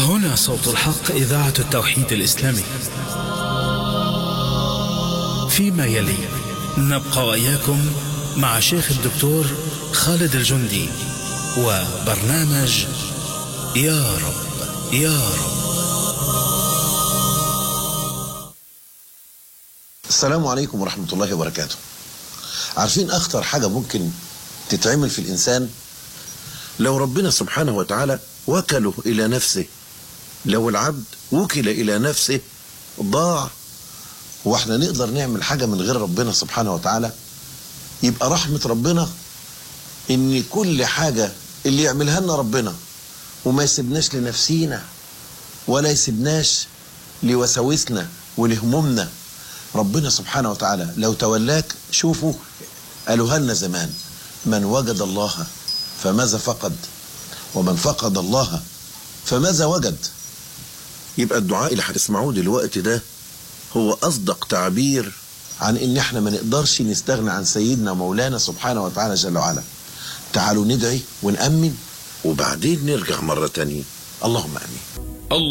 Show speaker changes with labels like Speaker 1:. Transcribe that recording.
Speaker 1: هنا صوت الحق إذاعة التوحيد الإسلامي فيما يلي نبقى وإياكم مع شيخ الدكتور خالد الجندي وبرنامج يا رب يا رب
Speaker 2: السلام عليكم ورحمة الله وبركاته عارفين أخطر حاجة ممكن تتعمل في الإنسان لو ربنا سبحانه وتعالى وكله إلى نفسه لو العبد وكل إلى نفسه ضاع واحنا نقدر نعمل حاجة من غير ربنا سبحانه وتعالى يبقى رحمة ربنا ان كل حاجة اللي يعملها لنا ربنا وما يسيبناش لنفسينا ولا يسيبناش لوساوسنا ولهمومنا ربنا سبحانه وتعالى لو تولاك شوفوا قالوها لنا زمان من وجد الله فماذا فقد ومن فقد الله فماذا وجد يبقى الدعاء اللي هتسمعوه دلوقتي ده هو أصدق تعبير عن إن إحنا ما نقدرش نستغنى عن سيدنا مولانا سبحانه وتعالى جل وعلا تعالوا ندعي ونأمن وبعدين نرجع مرة تانية اللهم أمين